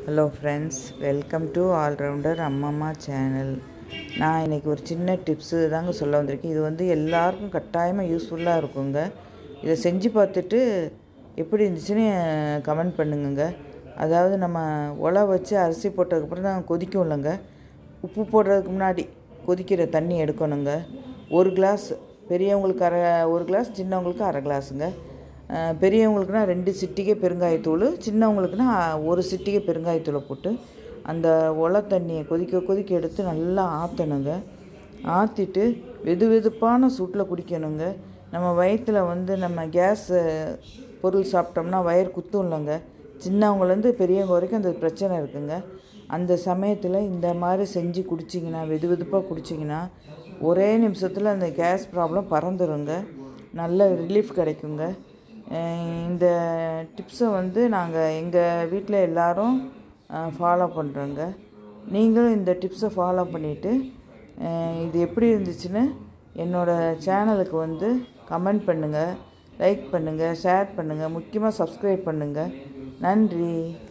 hello friends welcome to allrounder Ammamma channel நான் இன்றைக்கி ஒரு சின்ன டிப்ஸு தாங்க சொல்ல வந்திருக்கேன் இது வந்து எல்லாருக்கும் கட்டாயமாக யூஸ்ஃபுல்லாக இருக்குங்க இதை செஞ்சு பார்த்துட்டு எப்படி இருந்துச்சுன்னு கமெண்ட் பண்ணுங்கங்க அதாவது நம்ம உலை வச்சு அரிசி போட்டதுக்கப்புறம் தான் கொதிக்கும் இல்லைங்க உப்பு போடுறதுக்கு முன்னாடி கொதிக்கிற தண்ணி எடுக்கணுங்க ஒரு கிளாஸ் பெரியவங்களுக்கு அரை ஒரு கிளாஸ் சின்னவங்களுக்கு அரை கிளாஸுங்க அஹ் பெரியவங்களுக்குனா ரெண்டு சிட்டிகை பெருங்காயத்தூள் சின்னவங்களுக்குனா ஒரு சிட்டிகை பெருங்காயத்தூளை போட்டு அந்த ஒலை தண்ணியை கொதிக்க கொதிக்க எடுத்து நல்லா ஆற்றணுங்க ஆற்றிட்டு வெது வெதுப்பான சூட்டில் குடிக்கணுங்க நம்ம வயிற்றில் வந்து நம்ம கேஸ் பொருள் சாப்பிட்டோம்னா வயிறு குத்தும் இல்லைங்க சின்னவங்கலேருந்து பெரியவங்க வரைக்கும் அந்த பிரச்சனை இருக்குங்க அந்த சமயத்தில் இந்த மாதிரி செஞ்சு குடிச்சிங்கன்னா வெது வெதுப்பாக குடிச்சிங்கன்னா ஒரே நிமிஷத்தில் அந்த கேஸ் ப்ராப்ளம் பறந்துருங்க நல்ல ரிலீஃப் கிடைக்குங்க அஹ் இந்த டிப்ஸை வந்து நாங்கள் எங்கள் வீட்டில் எல்லாரும் ஃபாலோ பண்ணுறோங்க நீங்களும் இந்த டிப்ஸை ஃபாலோ பண்ணிவிட்டு இது எப்படி இருந்துச்சுன்னு என்னோடய சேனலுக்கு வந்து கமெண்ட் பண்ணுங்கள் லைக் பண்ணுங்கள் ஷேர் பண்ணுங்கள் முக்கியமாக சப்ஸ்கிரைப் பண்ணுங்கள் நன்றி